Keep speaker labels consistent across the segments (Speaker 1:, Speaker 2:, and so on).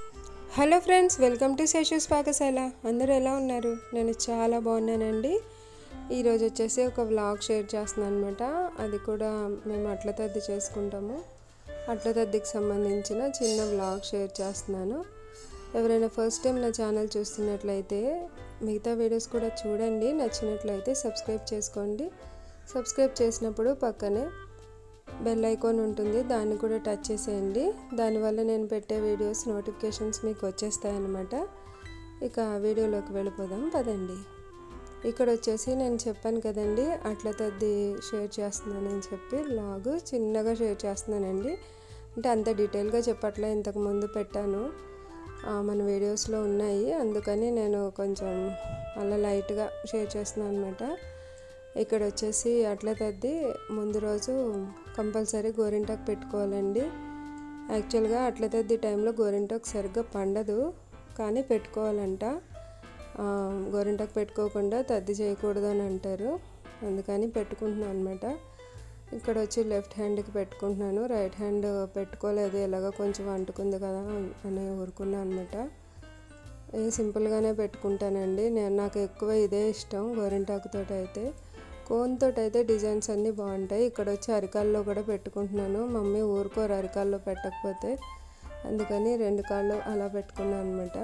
Speaker 1: hello friends welcome to Seshu's పాకశాల అందరూ ఎలా ఉన్నారు నేను చాలా బాగున్నానండి ఈరోజు వచ్చేసి ఒక వ్లాగ్ షేర్ చేస్తున్నాను అనమాట అది కూడా మేము అట్ల తద్ది చేసుకుంటాము అట్ల తద్దికి సంబంధించిన చిన్న వ్లాగ్ షేర్ చేస్తున్నాను ఎవరైనా ఫస్ట్ టైం నా ఛానల్ చూస్తున్నట్లయితే మిగతా వీడియోస్ కూడా చూడండి నచ్చినట్లయితే సబ్స్క్రైబ్ చేసుకోండి సబ్స్క్రైబ్ చేసినప్పుడు పక్కనే బెల్ ఐకాన్ ఉంటుంది దాన్ని కూడా టచ్ చేసేయండి దానివల్ల నేను పెట్టే వీడియోస్ నోటిఫికేషన్స్ మీకు వచ్చేస్తాయన్నమాట ఇక వీడియోలోకి వెళ్ళిపోదాం పదండి ఇక్కడ వచ్చేసి నేను చెప్పాను కదండి అట్ల తద్ది షేర్ చేస్తున్నానని చెప్పి లాగ్ చిన్నగా షేర్ చేస్తున్నానండి అంటే అంత డీటెయిల్గా చెప్పట్లే ఇంతకు ముందు పెట్టాను మన వీడియోస్లో ఉన్నాయి అందుకని నేను కొంచెం అలా లైట్గా షేర్ చేస్తున్నాను అనమాట ఇక్కడ వచ్చేసి అట్ల తద్ది ముందు రోజు కంపల్సరీ గోరింటాకు పెట్టుకోవాలండి యాక్చువల్గా అట్ల తద్ది టైంలో గోరింటాకు సరిగ్గా పండదు కానీ పెట్టుకోవాలంట గోరింటాకు పెట్టుకోకుండా తద్ది చేయకూడదు అని అంటారు అందుకని పెట్టుకుంటున్నాను అనమాట ఇక్కడ వచ్చి లెఫ్ట్ హ్యాండ్కి పెట్టుకుంటున్నాను రైట్ హ్యాండ్ పెట్టుకోలేదు ఎలాగో కొంచెం అంటుకుంది కదా అని ఊరుకున్నాను అనమాట సింపుల్గానే పెట్టుకుంటానండి నేను నాకు ఎక్కువ ఇదే ఇష్టం గోరింటాకుతో అయితే కోన్తో అయితే డిజైన్స్ అన్నీ బాగుంటాయి ఇక్కడ వచ్చి అరికాల్లో కూడా పెట్టుకుంటున్నాను మమ్మీ ఊరుకోరు అరికాల్లో పెట్టకపోతే అందుకని రెండు కాళ్ళు అలా పెట్టుకున్నాను అనమాట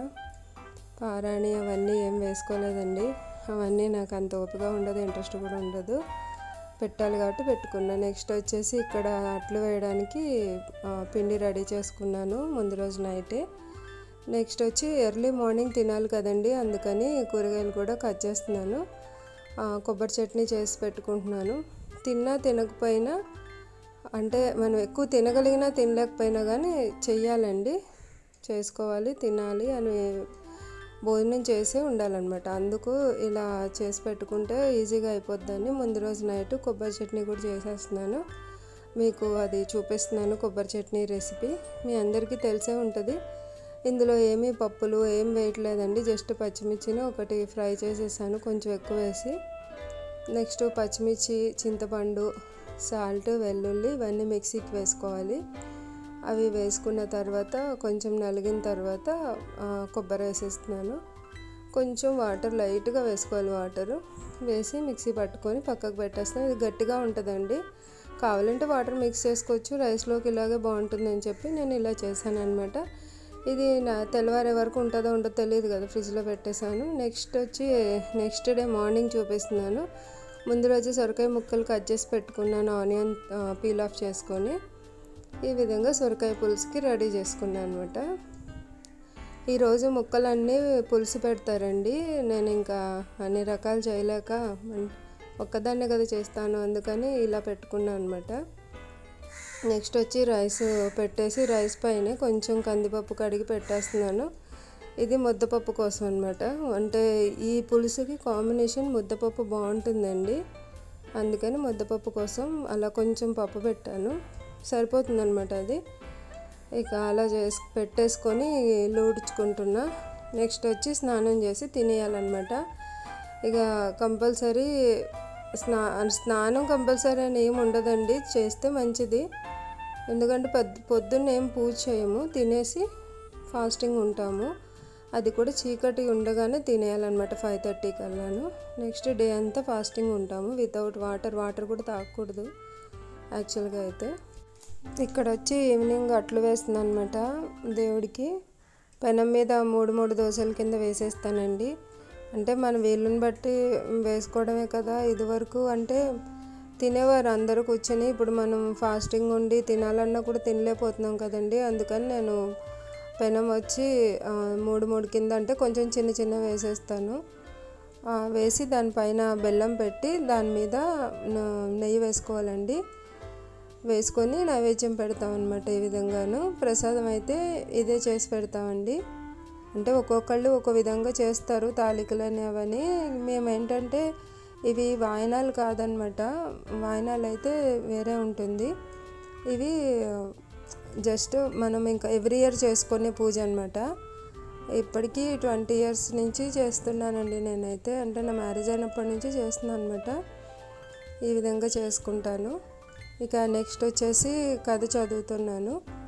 Speaker 1: పారాణి అవన్నీ ఏం వేసుకోలేదండి అవన్నీ నాకు అంత ఓపిక ఉండదు ఇంట్రెస్ట్ కూడా ఉండదు పెట్టాలి కాబట్టి పెట్టుకున్నా నెక్స్ట్ వచ్చేసి ఇక్కడ అట్లు వేయడానికి పిండి రెడీ చేసుకున్నాను ముందు రోజు నైటే నెక్స్ట్ వచ్చి ఎర్లీ మార్నింగ్ తినాలి కదండి అందుకని కూరగాయలు కూడా కట్ చేస్తున్నాను కొబ్బరి చట్నీ చేసి పెట్టుకుంటున్నాను తిన్నా తినకపోయినా అంటే మనం ఎక్కువ తినగలిగినా తినలేకపోయినా కానీ చెయ్యాలండి చేసుకోవాలి తినాలి అని భోజనం చేసే ఉండాలన్నమాట అందుకు ఇలా చేసి పెట్టుకుంటే ఈజీగా అయిపోద్దని ముందు రోజు నైట్ కొబ్బరి చట్నీ కూడా చేసేస్తున్నాను మీకు అది చూపిస్తున్నాను కొబ్బరి చట్నీ రెసిపీ మీ అందరికీ తెలిసే ఉంటుంది ఇందులో ఏమీ పప్పులు ఏం వేయట్లేదండి జస్ట్ పచ్చిమిర్చిని ఒకటి ఫ్రై చేసేసాను కొంచెం ఎక్కువ వేసి నెక్స్ట్ పచ్చిమిర్చి చింతపండు సాల్ట్ వెల్లుల్లి ఇవన్నీ మిక్సీకి వేసుకోవాలి అవి వేసుకున్న తర్వాత కొంచెం నలిగిన తర్వాత కొబ్బరి వేసేస్తున్నాను కొంచెం వాటర్ లైట్గా వేసుకోవాలి వాటరు వేసి మిక్సీ పట్టుకొని పక్కకు పెట్టేస్తాను ఇది గట్టిగా ఉంటుందండి కావాలంటే వాటర్ మిక్స్ చేసుకోవచ్చు రైస్లోకి ఇలాగే బాగుంటుందని చెప్పి నేను ఇలా చేశాను అనమాట ఇది నా తెల్లవారే వరకు ఉంటుందో ఉండదో తెలియదు కదా ఫ్రిడ్జ్లో పెట్టేశాను నెక్స్ట్ వచ్చి నెక్స్ట్ డే మార్నింగ్ చూపిస్తున్నాను ముందు రోజు సొరకాయ ముక్కలు కట్ చేసి పెట్టుకున్నాను ఆనియన్ పీల్ ఆఫ్ చేసుకొని ఈ విధంగా సొరకాయ పులుసుకి రెడీ చేసుకున్నాను అనమాట ఈరోజు ముక్కలన్నీ పులుసు పెడతారండి నేను ఇంకా అన్ని రకాలు చేయలేక ఒక్కదాన్నే కదా చేస్తాను అందుకని ఇలా పెట్టుకున్నాను అనమాట నెక్స్ట్ వచ్చి రైస్ పెట్టేసి రైస్ పైన కొంచెం కందిపప్పు కడిగి పెట్టేస్తున్నాను ఇది ముద్దపప్పు కోసం అనమాట అంటే ఈ పులుసుకి కాంబినేషన్ ముద్దపప్పు బాగుంటుందండి అందుకని ముద్దపప్పు కోసం అలా కొంచెం పప్పు పెట్టాను సరిపోతుంది అనమాట అది ఇక అలా చేసి పెట్టేసుకొని లూడ్చుకుంటున్నా నెక్స్ట్ వచ్చి స్నానం చేసి తినేయాలన్నమాట ఇక కంపల్సరీ స్నా స్నానం కంపల్సరీ అని ఏమి ఉండదండి చేస్తే మంచిది ఎందుకంటే పొద్దు పొద్దున్న ఏం పూజ చేయము తినేసి ఫాస్టింగ్ ఉంటాము అది కూడా చీకటి ఉండగానే తినేయాలన్నమాట ఫైవ్ థర్టీ కల్లాను నెక్స్ట్ డే అంతా ఫాస్టింగ్ ఉంటాము వితౌట్ వాటర్ వాటర్ కూడా తాగకూడదు యాక్చువల్గా అయితే ఇక్కడ వచ్చి ఈవినింగ్ అట్లు వేస్తుంది అనమాట దేవుడికి పెనం మీద మూడు మూడు దోశల కింద వేసేస్తానండి అంటే మన వీలుని బట్టి వేసుకోవడమే కదా ఇదివరకు అంటే తినేవారు అందరూ కూర్చొని ఇప్పుడు మనం ఫాస్టింగ్ ఉండి తినాలన్నా కూడా తినలేకపోతున్నాం కదండి అందుకని నేను పెనం వచ్చి మూడు మూడు కింద అంటే కొంచెం చిన్న చిన్న వేసేస్తాను వేసి దానిపైన బెల్లం పెట్టి దాని మీద నెయ్యి వేసుకోవాలండి వేసుకొని నైవేద్యం పెడతాం అనమాట ఈ విధంగాను ప్రసాదం అయితే ఇదే చేసి పెడతామండి అంటే ఒక్కొక్కళ్ళు ఒక విధంగా చేస్తారు తాలికలని అవని మేము ఏంటంటే ఇవి వాయనాలు కాదనమాట వాయనాలు అయితే వేరే ఉంటుంది ఇవి జస్ట్ మనం ఇంకా ఎవ్రీ ఇయర్ చేసుకునే పూజ అనమాట ఇప్పటికీ ట్వంటీ ఇయర్స్ నుంచి చేస్తున్నానండి నేనైతే అంటే నా మ్యారేజ్ అయినప్పటి నుంచి చేస్తున్నాను అనమాట ఈ విధంగా చేసుకుంటాను ఇక నెక్స్ట్ వచ్చేసి కథ చదువుతున్నాను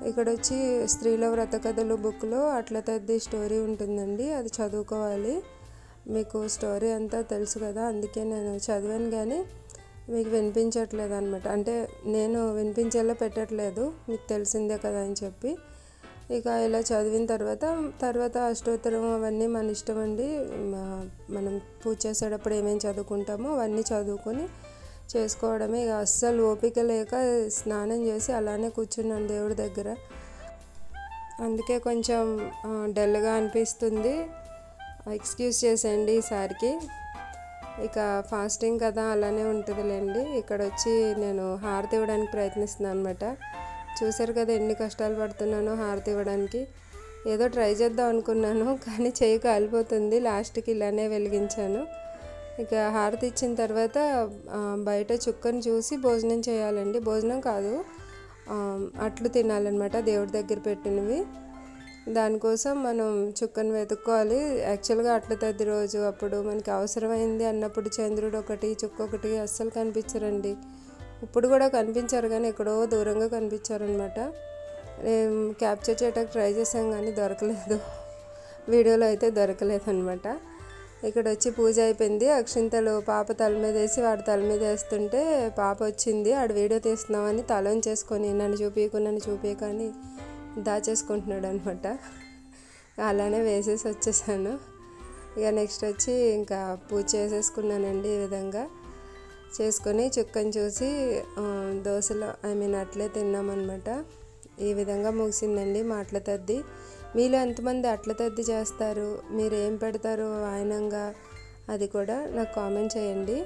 Speaker 1: ఇక్కడ వచ్చి స్త్రీల వ్రత కథలు బుక్లో అట్ల తద్ది స్టోరీ ఉంటుందండి అది చదువుకోవాలి మీకు స్టోరీ అంతా తెలుసు కదా అందుకే నేను చదివాను కానీ మీకు వినిపించట్లేదు అనమాట అంటే నేను వినిపించేలా పెట్టట్లేదు మీకు తెలిసిందే కదా అని చెప్పి ఇక ఇలా చదివిన తర్వాత తర్వాత అష్టోత్తరం అవన్నీ మన ఇష్టం అండి మా- మనం పూజ చేసేటప్పుడు ఏమేమి చదువుకుంటామో అవన్నీ చదువుకొని చేసుకోవడమే ఇక అస్సలు ఓపిక లేక స్నానం చేసి అలానే కూర్చున్నాను దేవుడి దగ్గర అందుకే కొంచెం ఆ, డల్గా అనిపిస్తుంది ఎక్స్క్యూజ్ చేసేయండి ఈసారికి ఇక ఫాస్టింగ్ కదా అలానే ఉంటుందిలేండి ఇక్కడ వచ్చి నేను హారతి ఇవ్వడానికి ప్రయత్నిస్తున్నాను అనమాట చూసారు కదా ఎన్ని కష్టాలు పడుతున్నానో హారతి ఇవ్వడానికి ఏదో ట్రై చేద్దాం అనుకున్నాను కానీ చేయి కాలిపోతుంది లాస్ట్కి ఇలానే వెలిగించాను ఇక హారతి ఇచ్చిన తర్వాత ఆ, బయట చుక్కను చూసి భోజనం చేయాలండి భోజనం కాదు ఆ, అట్లు తినాలన్నమాట దేవుడి దగ్గర పెట్టినవి దానికోసం మనం చుక్కను వెతుక్కోవాలి యాక్చువల్గా అట్ల తద్ది రోజు అప్పుడు మనకి అవసరమైంది అన్నప్పుడు చంద్రుడు ఒకటి చుక్క ఒకటి అస్సలు కనిపించరండి ఇప్పుడు కూడా కనిపించారు కానీ ఎక్కడో దూరంగా కనిపించారనమాట క్యాప్చర్ చేయడానికి ట్రై చేసాం కానీ దొరకలేదు వీడియోలో అయితే దొరకలేదు అనమాట ఇక్కడ వచ్చి పూజ అయిపోయింది అక్షింతలు పాప తల మీద వేసి వాడి తల మీద వేస్తుంటే పాప వచ్చింది ఆడు వీడియో తీస్తున్నామని తల చేసుకొని నన్ను చూపించకు నన్ను చూపించక అని దాచేసుకుంటున్నాడు అనమాట అలానే వేసేసి వచ్చేసాను ఇక నెక్స్ట్ వచ్చి ఇంకా పూజ చేసేసుకున్నానండి ఈ విధంగా చేసుకొని చుక్కని చూసి ఆ, దోశలు ఐ మీన్ అట్లే తిన్నామన్నమాట ఈ విధంగా ముగిసిందండి మా అట్ల తద్ది మీలో ఎంతమంది అట్ల తద్ది చేస్తారు మీరు ఏం పెడతారు వాయనంగా అది కూడా నాకు కామెంట్ చేయండి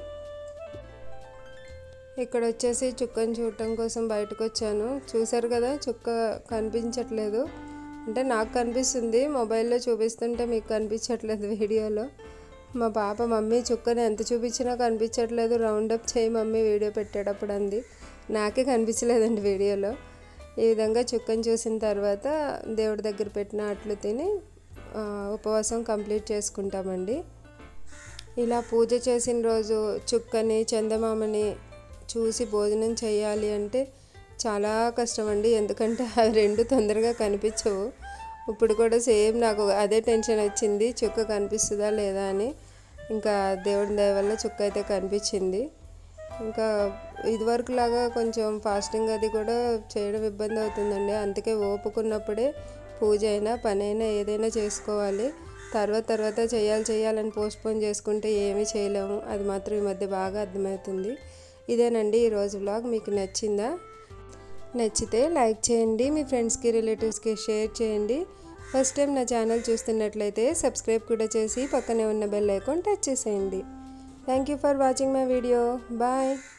Speaker 1: ఇక్కడ వచ్చేసి చుక్కని చూడటం కోసం బయటకు వచ్చాను చూసారు కదా చుక్క కనిపించట్లేదు అంటే నాకు కనిపిస్తుంది మొబైల్లో చూపిస్తుంటే మీకు కనిపించట్లేదు వీడియోలో మా పాప మమ్మీ చుక్కని ఎంత చూపించినా కనిపించట్లేదు రౌండ్ అప్ చేయి మమ్మీ వీడియో పెట్టేటప్పుడు అంది నాకే కనిపించలేదండి వీడియోలో ఈ విధంగా చుక్కని చూసిన తర్వాత దేవుడి దగ్గర పెట్టిన అట్లు తిని ఆ, ఉపవాసం కంప్లీట్ చేసుకుంటామండి ఇలా పూజ చేసిన రోజు చుక్కని చందమామని చూసి భోజనం చేయాలి అంటే చాలా కష్టం అండి ఎందుకంటే అవి రెండు తొందరగా కనిపించవు ఇప్పుడు కూడా సేమ్ నాకు అదే టెన్షన్ వచ్చింది చుక్క కనిపిస్తుందా లేదా అని ఇంకా దేవుడి దయ వల్ల చుక్క అయితే కనిపించింది ఇంకా ఇదివరకు లాగా కొంచెం ఫాస్టింగ్ అది కూడా చేయడం ఇబ్బంది అవుతుందండి అందుకే ఓపుకున్నప్పుడే పూజ అయినా పని అయినా ఏదైనా చేసుకోవాలి తర్వాత తర్వాత చేయాలి చేయాలని పోస్ట్పోన్ చేసుకుంటే ఏమీ చేయలేము అది మాత్రం ఈ మధ్య బాగా అర్థమవుతుంది ఇదేనండి ఈరోజు వ్లాగ్ మీకు నచ్చిందా నచ్చితే లైక్ చేయండి మీ ఫ్రెండ్స్కి రిలేటివ్స్కి షేర్ చేయండి ఫస్ట్ టైం నా ఛానల్ చూస్తున్నట్లయితే సబ్స్క్రైబ్ కూడా చేసి పక్కనే ఉన్న బెల్ ఐకాన్ టచ్ చేసేయండి thank you for watching my video bye